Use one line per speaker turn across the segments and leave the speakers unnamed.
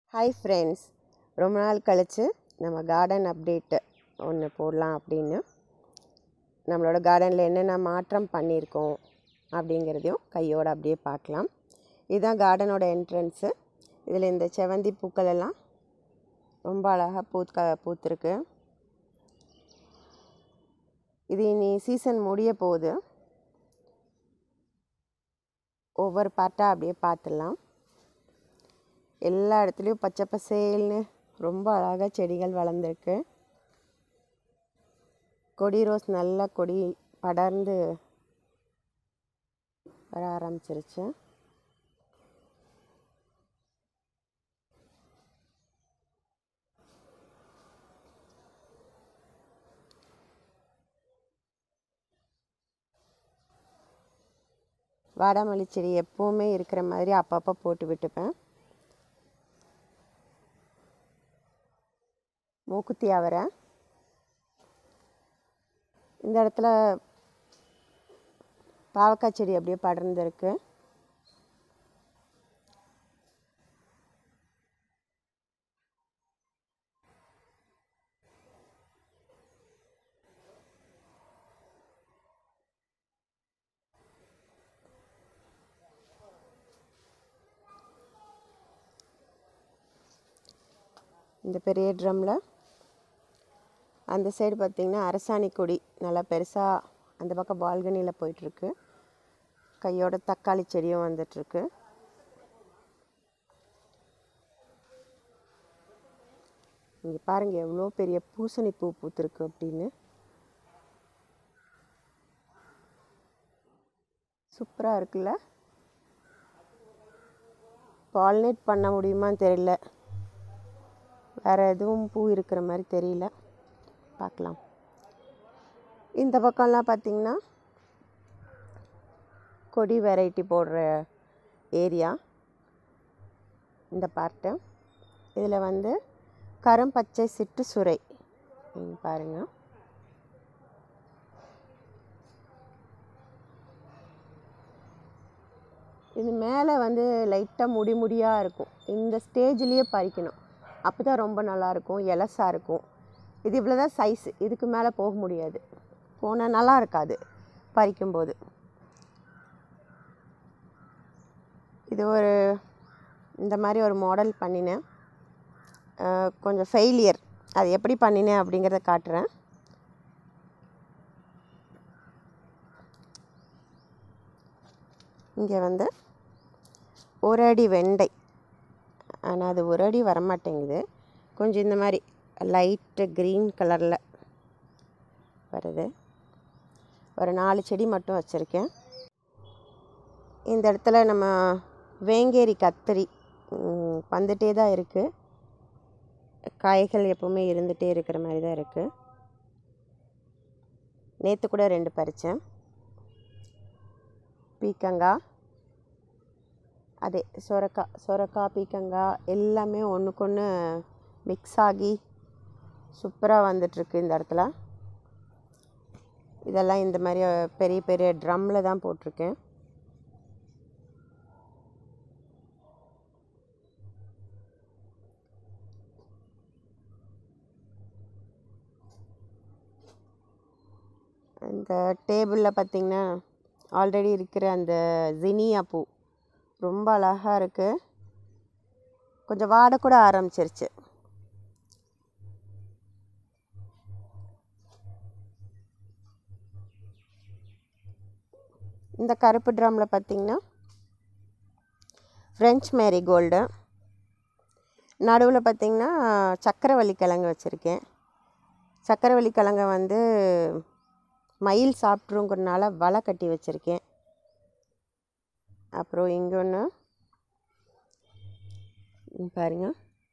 hi friends ரொம்ப நாள் கழித்து நம்ம கார்டன் அப்டேட்டு ஒன்று போடலாம் அப்படின்னு நம்மளோட கார்டனில் என்னென்ன மாற்றம் பண்ணியிருக்கோம் அப்படிங்கிறதையும் கையோடு அப்படியே பார்க்கலாம் இதுதான் கார்டனோட என்ட்ரன்ஸு இதில் இந்த செவந்தி பூக்கள் எல்லாம் ரொம்ப அழகாக பூக்க பூத்துருக்கு இது இனி சீசன் முடிய போகுது ஒவ்வொரு பார்ட்டாக அப்படியே பார்த்துடலாம் எல்லா இடத்துலையும் பச்சை பசேல்னு ரொம்ப அழகாக செடிகள் வளர்ந்துருக்கு கொடி ரோஸ் நல்லா கொடி படர்ந்து வர ஆரம்பிச்சிருச்சு வாடாமல்லி செடி எப்போவுமே இருக்கிற மாதிரி அப்பப்போ போட்டு விட்டுப்பேன் மூக்குத்தி அவரை இந்த இடத்துல பாவக்காய் செடி அப்படியே படர்ந்துருக்கு இந்த பெரிய ட்ரம்மில் அந்த சைடு பார்த்திங்கன்னா அரசாணி கொடி நல்லா பெருசாக அந்த பக்கம் பால்கனியில் போயிட்டுருக்கு கையோட தக்காளி செடியும் வந்துட்டுருக்கு இங்கே பாருங்கள் எவ்வளோ பெரிய பூசணி பூ பூத்துருக்கு அப்படின்னு சூப்பராக இருக்குல்ல பாலினேட் பண்ண முடியுமான்னு தெரியல வேறு எதுவும் பூ இருக்கிற மாதிரி தெரியல பார்க்கலாம் இந்த பக்கம்லாம் பார்த்திங்கன்னா கொடி வெரைட்டி போடுற ஏரியா இந்த பார்ட்டு இதில் வந்து கரும் பச்சை சிட்டு சுரை பாருங்கள் இது மேலே வந்து லைட்டாக முடி முடியாக இருக்கும் இந்த ஸ்டேஜ்லேயே பறிக்கணும் அப்போ தான் ரொம்ப நல்லாயிருக்கும் எலசாக இருக்கும் இது இவ்வளோ தான் சைஸு இதுக்கு மேலே போக முடியாது போனால் நல்லா இருக்காது பறிக்கும்போது இது ஒரு இந்த மாதிரி ஒரு மாடல் பண்ணினேன் கொஞ்சம் ஃபெயிலியர் அது எப்படி பண்ணினேன் அப்படிங்கிறத காட்டுறேன் இங்கே வந்து ஒரு அடி வெண்டை ஆனால் அது ஒரு அடி வரமாட்டேங்குது கொஞ்சம் இந்த மாதிரி லைட்டு க்ரீன் கலரில் வருது ஒரு நாலு செடி மட்டும் வச்சுருக்கேன் இந்த இடத்துல நம்ம வேங்கேரி கத்திரி வந்துட்டே தான் இருக்குது காய்கள் எப்போவுமே இருந்துகிட்டே இருக்கிற மாதிரி தான் இருக்குது நேற்று கூட ரெண்டு பறித்தேன் பீக்கங்காய் அதே சொரக்காய் சொரக்காய் பீக்கங்காய் எல்லாமே ஒன்றுக்கு ஒன்று மிக்ஸ் ஆகி சூப்பராக வந்துட்டுருக்கு இந்த இடத்துல இதெல்லாம் இந்த மாதிரி பெரிய பெரிய ட்ரம்மில் தான் போட்டிருக்கேன் அந்த டேபிளில் பார்த்திங்கன்னா ஆல்ரெடி இருக்கிற அந்த ஜினியா பூ ரொம்ப அழகாக இருக்குது கொஞ்சம் வாடக்கூட ஆரம்பிச்சிருச்சு இந்த கருப்பு ட்ரம்மில் பார்த்திங்கன்னா ஃப்ரெஞ்ச் மேரிகோல்டு நடுவில் பார்த்திங்கன்னா சக்கரவள்ளி கிழங்கு வச்சுருக்கேன் சக்கரவள்ளி கிழங்க வந்து மயில் சாப்பிட்ருங்கிறனால வலை கட்டி வச்சுருக்கேன் அப்புறம் இங்கே ஒன்று பாருங்க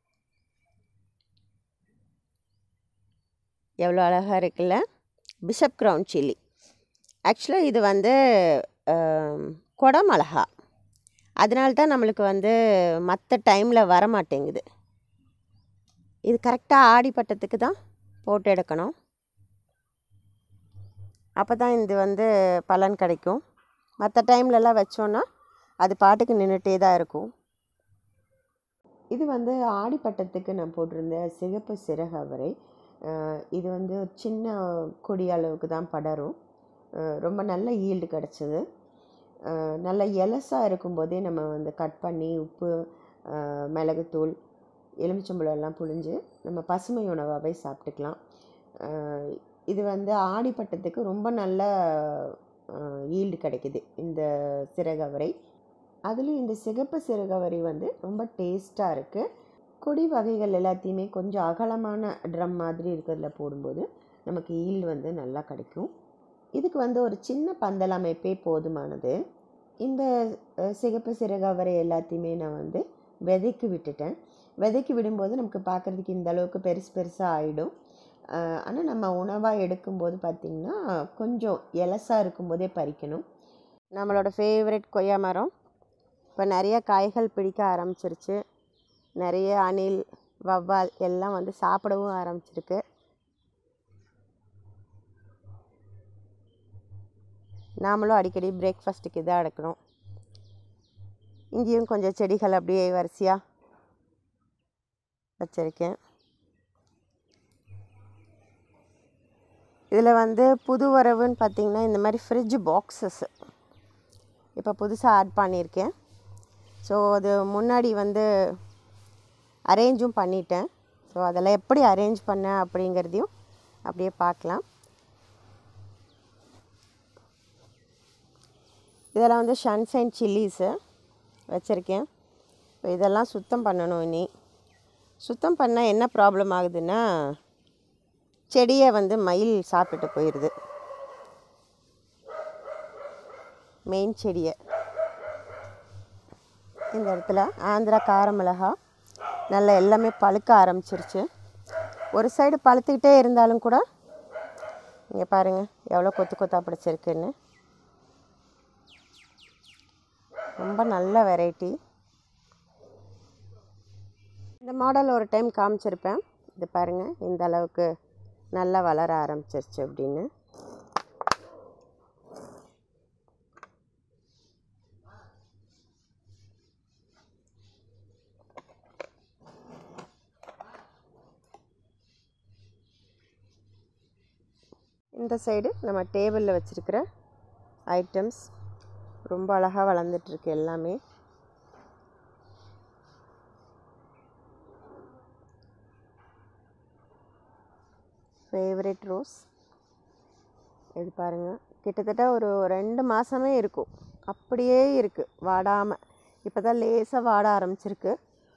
எவ்வளோ அழகாக இருக்குல்ல பிஷப் க்ரௌன் சில்லி ஆக்சுவலாக இது வந்து குடமிளகா அதனால தான் நம்மளுக்கு வந்து மற்ற டைமில் வர மாட்டேங்குது இது கரெக்டாக ஆடிப்பட்டத்துக்கு தான் போட்டு எடுக்கணும் அப்போ தான் இது வந்து பலன் கிடைக்கும் மற்ற டைம்லலாம் வச்சோன்னா அது பாட்டுக்கு நின்றுட்டே தான் இருக்கும் இது வந்து ஆடிப்பட்டத்துக்கு நான் போட்டிருந்த சிகப்பு சிறகு அவரை அஹ் இது வந்து ஒரு சின்ன கொடி அளவுக்கு தான் படரும் அஹ் ரொம்ப நல்ல ஈல்டு கிடச்சிது நல்ல எலசாக இருக்கும்போதே நம்ம வந்து கட் பண்ணி உப்பு அஹ் மிளகுத்தூள் எலுமிச்சம்பழம் எல்லாம் புழிஞ்சு நம்ம பசுமை உணவாகவே சாப்பிட்டுக்கலாம் அஹ் இது வந்து ஆடிப்பட்டத்துக்கு ரொம்ப நல்ல ஈல்டு கிடைக்குது இந்த சிறகவரை அதுலேயும் இந்த சிகப்பு சிறகவரை வந்து ரொம்ப டேஸ்ட்டாக இருக்குது கொடி வகைகள் எல்லாத்தையுமே கொஞ்சம் அகலமான ட்ரம் மாதிரி இருக்கிறதுல போடும்போது நமக்கு ஈல்டு வந்து நல்லா கிடைக்கும் இதுக்கு வந்து ஒரு சின்ன பந்தல் அமைப்பே போதுமானது இந்த அஹ், சிகப்பு சிறகவரை எல்லாத்தையுமே நான் வந்து விதைக்கு விட்டுட்டேன் விதைக்கு விடும்போது நமக்கு பார்க்குறதுக்கு இந்த அளவுக்கு பெருசு பெருசாக ஆகிடும் ஆனால் நம்ம உணவாக எடுக்கும்போது பார்த்திங்கன்னா கொஞ்சம் எலசாக இருக்கும்போதே பறிக்கணும் நம்மளோட ஃபேவரட் கொய்யா மரம் இப்போ நிறைய காய்கள் பிடிக்க ஆரம்பிச்சிருச்சு நிறைய அணில் வவ்வால் எல்லாம் வந்து சாப்பிடவும் ஆரம்பிச்சிருக்கு நாமளும் அடிக்கடி பிரேக்ஃபாஸ்ட்டுக்கு இதாக எடுக்கிறோம் இங்கேயும் கொஞ்சம் செடிகள் அப்படியே வரிசையாக வச்சுருக்கேன் இதில் வந்து புது வரவுன்னு பார்த்தீங்கன்னா இந்த மாதிரி ஃப்ரிட்ஜ் பாக்ஸஸ் இப்போ புதுசாக ஆட் பண்ணியிருக்கேன் ஸோ அது முன்னாடி வந்து அரேஞ்சும் பண்ணிட்டேன் ஸோ அதெல்லாம் எப்படி அரேஞ்ச் பண்ணேன் அப்படிங்கிறதையும் அப்படியே பார்க்கலாம் இதெல்லாம் வந்து சன்சைன் சில்லிஸு வச்சுருக்கேன் இப்போ இதெல்லாம் சுத்தம் பண்ணணும் இனி சுத்தம் பண்ணால் என்ன ப்ராப்ளம் ஆகுதுன்னா செடியை வந்து மயில் சாப்பிட்டு போயிடுது மெயின் செடியை இந்த இடத்துல ஆந்திரா கார மிளகா நல்லா எல்லாமே பழுக்க ஆரம்பிச்சிருச்சு ஒரு சைடு பழுத்துக்கிட்டே இருந்தாலும் கூட இங்கே பாருங்கள் எவ்வளோ கொத்து கொத்தா பிடிச்சிருக்குன்னு ரொம்ப நல்ல வெரைட்டி இந்த மாடல் ஒரு டைம் காமிச்சிருப்பேன் இது பாருங்கள் இந்த அளவுக்கு நல்லா வளர ஆரம்பிச்சிருச்சு அப்படின்னு இந்த சைடு நம்ம டேபிளில் வச்சுருக்கிற ஐட்டம்ஸ் ரொம்ப அழகாக வளர்ந்துட்டுருக்கு எல்லாமே ஃபேவரட் ரோஸ் இது பாருங்கள் கிட்டத்தட்ட ஒரு ரெண்டு மாதமே இருக்கும் அப்படியே இருக்குது வாடாமல் இப்போ தான் லேசாக வாட ஆரம்பிச்சிருக்கு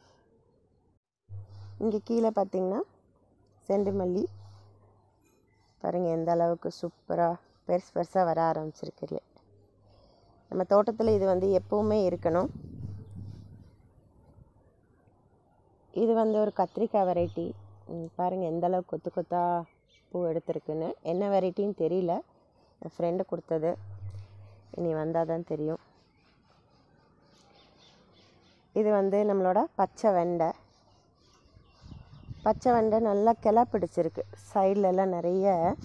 இங்கே கீழே பார்த்தீங்கன்னா செண்டு மல்லி பாருங்கள் எந்த அளவுக்கு சூப்பராக பெருசு பெருசாக வர ஆரம்பிச்சிருக்கு இல்லை நம்ம தோட்டத்தில் இது வந்து எப்பவுமே இருக்கணும் இது வந்து ஒரு கத்திரிக்காய் வெரைட்டி பாருங்கள் எந்த அளவுக்கு கொத்து கொத்தா பூ எடுத்திருக்குன்னு என்ன வெரைட்டின்னு தெரியல என் ஃப்ரெண்டு கொடுத்தது இனி வந்தால் தான் தெரியும் இது வந்து நம்மளோட பச்சை வெண்டை பச்சை வெண்டை நல்லா கிளை பிடிச்சிருக்கு சைடுல எல்லாம் நிறைய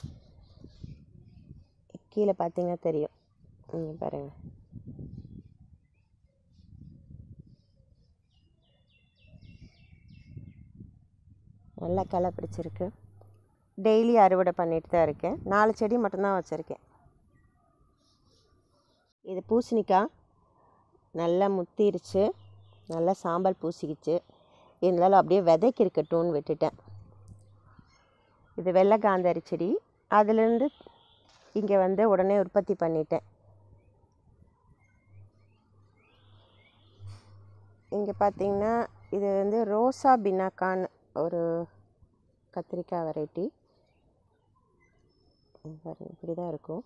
கீழே பார்த்தீங்கன்னா தெரியும் இங்கே பாருங்க நல்லா கிளை பிடிச்சிருக்கு டெய்லி அறுவடை பண்ணிட்டு தான் இருக்கேன் நாலு செடி மட்டும்தான் வச்சுருக்கேன் இது பூசணிக்காய் நல்லா முத்திருச்சு நல்லா சாம்பல் பூசிக்கிச்சு இருந்தாலும் அப்படியே விதைக்கு இருக்கட்டும்னு விட்டுட்டேன் இது வெள்ளை காந்தாரி செடி அதுலேருந்து இங்கே வந்து உடனே உற்பத்தி பண்ணிட்டேன் இங்கே பார்த்தீங்கன்னா இது வந்து ரோசா பினாக்கான் ஒரு கத்திரிக்காய் வெரைட்டி பாருங்க இப்படி தான் இருக்கும்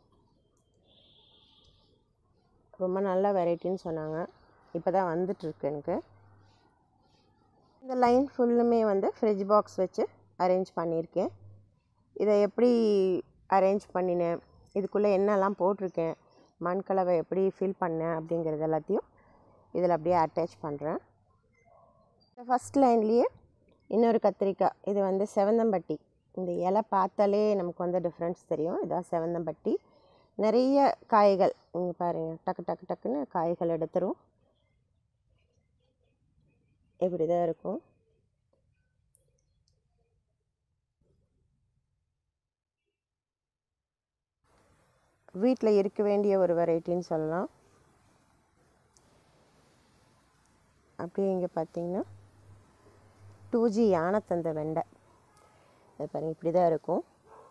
ரொம்ப நல்ல வெரைட்டின்னு சொன்னாங்க இப்போ தான் வந்துட்டுருக்கு எனக்கு இந்த லைன் ஃபுல்லுமே வந்து ஃப்ரிட்ஜ் பாக்ஸ் வச்சு அரேஞ்ச் பண்ணியிருக்கேன் இதை எப்படி அரேஞ்ச் பண்ணினேன் இதுக்குள்ளே என்னெல்லாம் போட்டிருக்கேன் மண் கலவை எப்படி ஃபில் பண்ணேன் அப்படிங்கிறது எல்லாத்தையும் இதில் அப்படியே அட்டாச் பண்ணுறேன் ஃபஸ்ட் லைன்லேயே இன்னொரு கத்திரிக்காய் இது வந்து செவந்தம்பட்டி இந்த இலை பார்த்தாலே நமக்கு வந்து டிஃப்ரென்ஸ் தெரியும் இதான் செவந்தம்பட்டி நிறைய காய்கள் இங்கே பாருங்கள் டக்கு டக்கு டக்குன்னு காய்கள் எடுத்துரும் இப்படி தான் இருக்கும் வீட்டில் இருக்க வேண்டிய ஒரு வெரைட்டின்னு சொல்லலாம் அப்படியே இங்கே பார்த்தீங்கன்னா டூ ஜி யானைத்தந்த வெண்டை இது பாருங்கள் இப்படி தான் இருக்கும்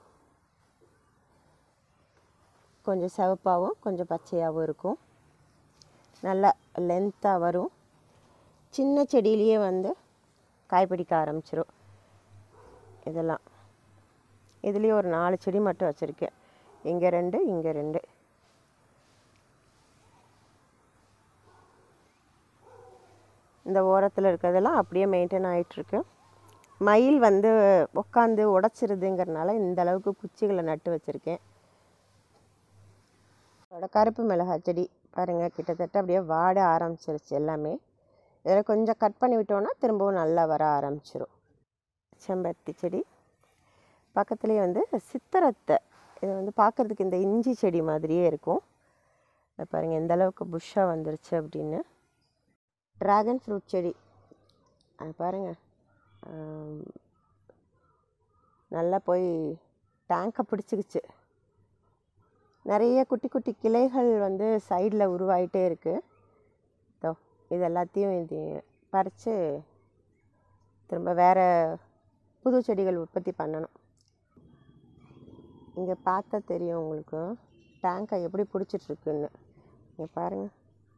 கொஞ்சம் சிவப்பாகவும் கொஞ்சம் பச்சையாகவும் இருக்கும் நல்லா லென்த்தாக வரும் சின்ன செடியிலேயே வந்து காய் பிடிக்க ஆரம்பிச்சிரும் இதெல்லாம் இதுலேயே ஒரு நாலு செடி மட்டும் வச்சுருக்கேன் இங்கே ரெண்டு இங்கே ரெண்டு இந்த ஓரத்தில் இருக்கிறதெல்லாம் அப்படியே மெயின்டைன் ஆகிட்டுருக்கு மயில் வந்து உட்காந்து உடச்சிருதுங்கிறனால இந்த அளவுக்கு குச்சிகளை நட்டு வச்சுருக்கேன் அதோட கருப்பு மிளகாய் செடி பாருங்கள் கிட்டத்தட்ட அப்படியே வாட ஆரம்பிச்சிருச்சு எல்லாமே இதில் கொஞ்சம் கட் பண்ணி விட்டோன்னா திரும்பவும் நல்லா வர ஆரம்பிச்சிரும் செம்பருத்தி செடி பக்கத்துலேயே வந்து சித்திரத்தை இது வந்து பார்க்குறதுக்கு இந்த இஞ்சி செடி மாதிரியே இருக்கும் இதை பாருங்கள் எந்த அளவுக்கு புஷ்ஷாக வந்துருச்சு அப்படின்னு ட்ராகன் ஃப்ரூட் செடி அது பாருங்கள் ஆம், நல்லா போய் டேங்கை பிடிச்சிக்கிச்சு நிறைய குட்டி குட்டி கிளைகள் வந்து சைடில் உருவாயிட்டே இருக்குது இதோ இது எல்லாத்தையும் இது பறித்து திரும்ப வேறு புது செடிகள் உற்பத்தி பண்ணணும் இங்கே பார்த்தா தெரியும் உங்களுக்கு டேங்கை எப்படி பிடிச்சிட்ருக்குன்னு இங்கே பாருங்கள்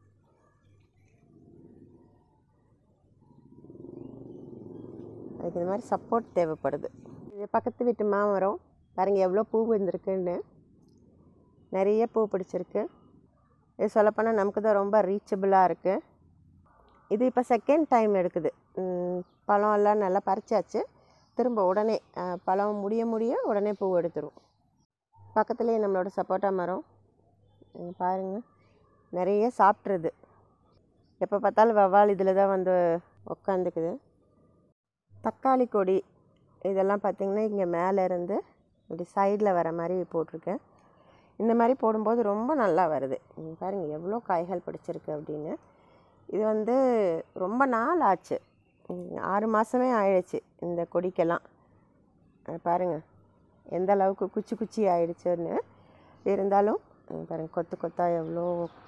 அதுக்கு இந்த மாதிரி சப்போர்ட் தேவைப்படுது இது பக்கத்து வீட்டு மாமரம் பாருங்கள் எவ்வளோ பூ வந்திருக்குன்னு நிறைய பூ பிடிச்சிருக்கு இது சொல்லப்போனால் நமக்கு தான் ரொம்ப ரீச்சபிளாக இருக்குது இது இப்போ செகண்ட் டைம் எடுக்குது ம், பழம் எல்லாம் நல்லா பறிச்சாச்சு திரும்ப உடனே அஹ், பழம் முடிய முடிய உடனே பூ எடுத்துரும் பக்கத்துலேயே நம்மளோட சப்போட்டா மரம் இங்க பாருங்க நிறைய சாப்பிட்ருது எப்போ பார்த்தாலும் வவ்வால் இதில் தான் வந்து உக்காந்துக்குது தக்காளி கொடி இதெல்லாம் பார்த்திங்கன்னா இங்கே மேலே இருந்து இப்படி சைடில் வர மாதிரி போட்டிருக்கேன் இந்த மாதிரி போடும்போது ரொம்ப நல்லா வருது இங்க பாருங்க எவ்வளோ காய்கள் பிடிச்சிருக்கு அப்படின்னு இது வந்து ரொம்ப நாள் ஆச்சு ம், ஆறு மாதமே ஆயிடுச்சு இந்த கொடிக்கெல்லாம் அஹ் பாருங்க எந்த அளவுக்கு குச்சி குச்சி ஆயிடுச்சுன்னு இருந்தாலும் இங்க பாருங்க கொத்து கொத்தா எவ்வளோ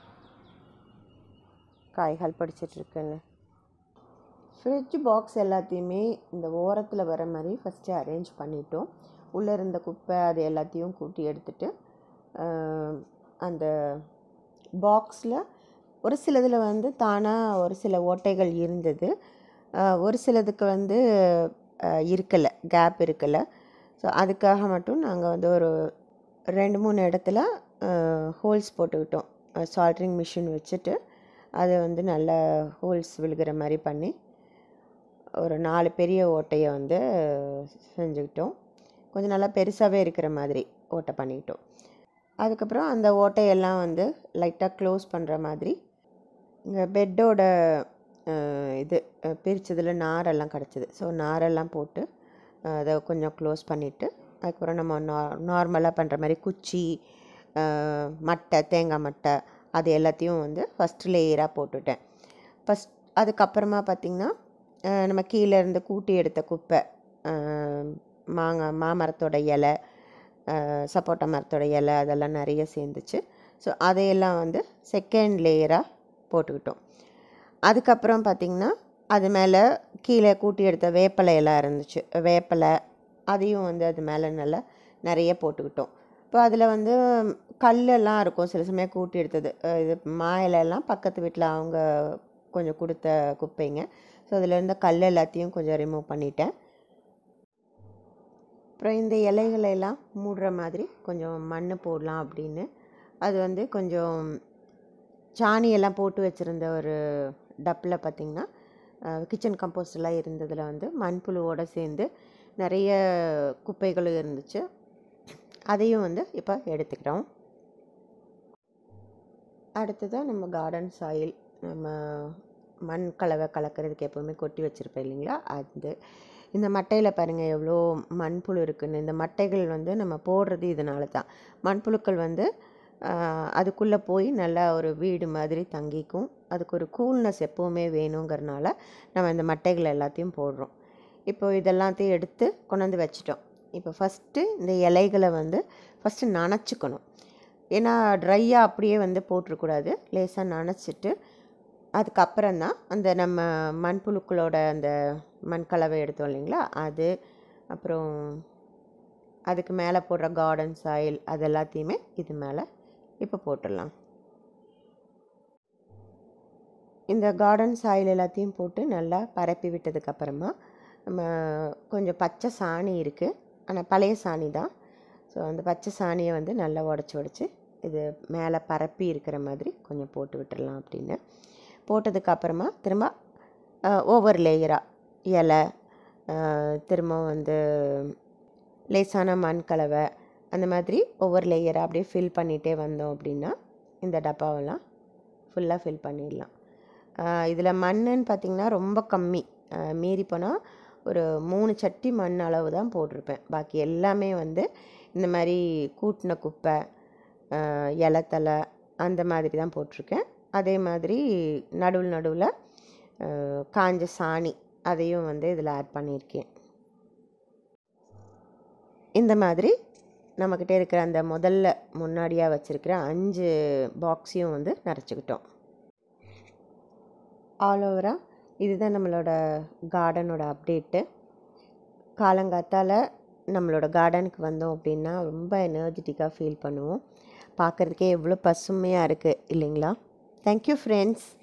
காய்கள் பிடிச்சிட்ருக்குன்னு ஃப்ரிட்ஜ் பாக்ஸ் எல்லாத்தையுமே இந்த ஓரத்தில் வர மாதிரி ஃபஸ்ட்டு அரேஞ்ச் பண்ணிட்டோம் உள்ளே இருந்த குப்பை அது எல்லாத்தையும் கூட்டி எடுத்துட்டு ஆஹ், அந்த பாக்ஸில் ஒரு சிலதில் வந்து தானாக ஒரு சில ஓட்டைகள் இருந்தது ஆஹ், ஒரு சிலதுக்கு வந்து ஆஹ், இருக்கலை கேப் இருக்கலை ஸோ அதுக்காக மட்டும் நாங்கள் வந்து ஒரு ரெண்டு மூணு இடத்துல ஹோல்ஸ் போட்டுக்கிட்டோம் சால்ட்ரிங் மிஷின் வச்சுட்டு அதை வந்து நல்லா ஹோல்ஸ் விழுகிற மாதிரி பண்ணி ஒரு நாலு பெரிய ஓட்டையை வந்து செஞ்சுக்கிட்டோம் கொஞ்சம் நல்லா பெருசாகவே இருக்கிற மாதிரி ஓட்டை பண்ணிக்கிட்டோம் அதுக்கப்புறம் அந்த ஓட்டையெல்லாம் வந்து லைட்டாக க்ளோஸ் பண்ணுற மாதிரி இங்கே பெட்டோட இது அஹ், பிரிச்சதுல நாரெல்லாம் கிடச்சிது ஸோ நாரெல்லாம் போட்டு அஹ், அதை கொஞ்சம் க்ளோஸ் பண்ணிவிட்டு அதுக்கப்புறம் நம்ம நார் நார்மலாக பண்ணுற மாதிரி குச்சி அஹ், மட்டை தேங்காய் மட்டை அது எல்லாத்தையும் வந்து ஃபஸ்ட் லேயராக போட்டுட்டேன் ஃபஸ்ட் அதுக்கப்புறமா பார்த்திங்கன்னா அஹ், நம்ம கீழே இருந்து கூட்டி எடுத்த குப்பை அஹ், மாங்காய் மாமரத்தோட இலை அஹ், சப்போட்டா மரத்தோட இலை அதெல்லாம் நிறைய சேர்ந்துச்சு ஸோ அதையெல்லாம் வந்து செகண்ட் லேயராக போட்டுக்கிட்டோம் அதுக்கப்புறம் பார்த்திங்கன்னா அது மேலே கீழே கூட்டி எடுத்த வேப்பலை எல்லாம் இருந்துச்சு வேப்பலை அதையும் வந்து அது மேலே நல்லா நிறைய போட்டுக்கிட்டோம் இப்போ அதில் வந்து கல்லெல்லாம் இருக்கும் சில சமயம் கூட்டி எடுத்தது அஹ் இது மா இலையெல்லாம் பக்கத்து வீட்டில் அவங்க கொஞ்சம் கொடுத்த குப்பைங்க ஸோ அதில் இருந்த கல் எல்லாத்தையும் கொஞ்சம் ரிமூவ் பண்ணிட்டேன் அப்புறம் இந்த இலைகளை எல்லாம் மூடுற மாதிரி கொஞ்சம் மண் போடலாம் அப்படின்னு அது வந்து கொஞ்சம் சாணியெல்லாம் போட்டு வச்சுருந்த ஒரு டப்பில் பார்த்திங்கன்னா கிச்சன் கம்போஸ்ட் எல்லாம் இருந்ததில் வந்து மண்புழுவோடு சேர்ந்து நிறைய குப்பைகளும் இருந்துச்சு அதையும் வந்து இப்போ எடுத்துக்கிறோம் அடுத்ததாக நம்ம கார்டன் சாயில் நம்ம மண் கலவை கலக்கிறதுக்கு எப்போவுமே கொட்டி வச்சுருப்பேன் இல்லைங்களா அது இந்த மட்டையில் பாருங்கள் எவ்வளோ மண்புழு இருக்குன்னு இந்த மட்டைகள் வந்து நம்ம போடுறது இதனால தான் மண்புழுக்கள் வந்து அதுக்குள்ளே போய் நல்லா ஒரு வீடு மாதிரி தங்கிக்கும் அதுக்கு ஒரு கூல்னஸ் எப்போவுமே வேணுங்கிறனால நம்ம இந்த மட்டைகள் எல்லாத்தையும் போடுறோம் இப்போ இதெல்லாத்தையும் எடுத்து கொண்டாந்து வச்சிட்டோம் இப்போ ஃபஸ்ட்டு இந்த இலைகளை வந்து ஃபஸ்ட்டு நனைச்சிக்கணும் ஏன்னா ட்ரையாக அப்படியே வந்து போட்டுறக்கூடாது லேசாக நனைச்சிட்டு அதுக்கப்புறம் தான் அந்த நம்ம மண்புழுக்களோட அந்த மண்கலவை எடுத்தோம் இல்லைங்களா அது அப்புறம் அதுக்கு மேலே போடுற கார்டன் சாயில் அது எல்லாத்தையுமே இது மேலே இப்போ போட்டுடலாம் இந்த கார்டன் சாயில் எல்லாத்தையும் போட்டு நல்லா பரப்பி விட்டதுக்கப்புறமா நம்ம கொஞ்சம் பச்சை சாணி இருக்குது ஆனால் பழைய சாணி தான் ஸோ அந்த பச்சை சாணியை வந்து நல்லா உடச்சி உடச்சி இது மேலே பரப்பி இருக்கிற மாதிரி கொஞ்சம் போட்டு விட்டுடலாம் அப்படின்னு போட்டதுக்கப்புறமா திரும்ப ஓவர் லேயராக இலை திரும்ப வந்து லேசான மண் கலவை அந்த மாதிரி ஒவ்வொரு லேயராக அப்படியே ஃபில் பண்ணிகிட்டே வந்தோம் அப்படின்னா இந்த டப்பாவெல்லாம் ஃபுல்லாக ஃபில் பண்ணிடலாம் இதில் மண்ணுன்னு பார்த்திங்கன்னா ரொம்ப கம்மி மீறி போனால் ஒரு மூணு சட்டி மண் அளவு தான் போட்டிருப்பேன் பாக்கி எல்லாமே வந்து இந்த மாதிரி கூட்டின குப்பை இலத்தலை அந்த மாதிரி தான் போட்டிருக்கேன் அதே மாதிரி நடுவில் நடுவில் காஞ்ச சாணி அதையும் வந்து இதில் ஆட் பண்ணியிருக்கேன் இந்த மாதிரி நம்மக்கிட்ட இருக்கிற அந்த முதல்ல முன்னாடியாக வச்சுருக்கிற அஞ்சு பாக்ஸையும் வந்து நிறச்சிக்கிட்டோம் ஆல் ஓவராக இதுதான் நம்மளோட கார்டனோட அப்டேட்டு காலங்காத்தால் நம்மளோட கார்டனுக்கு வந்தோம் அப்படின்னா ரொம்ப எனர்ஜெட்டிக்காக ஃபீல் பண்ணுவோம் பார்க்குறதுக்கே எவ்வளோ பசுமையாக இருக்குது இல்லைங்களா தேங்க்யூ ஃப்ரெண்ட்ஸ்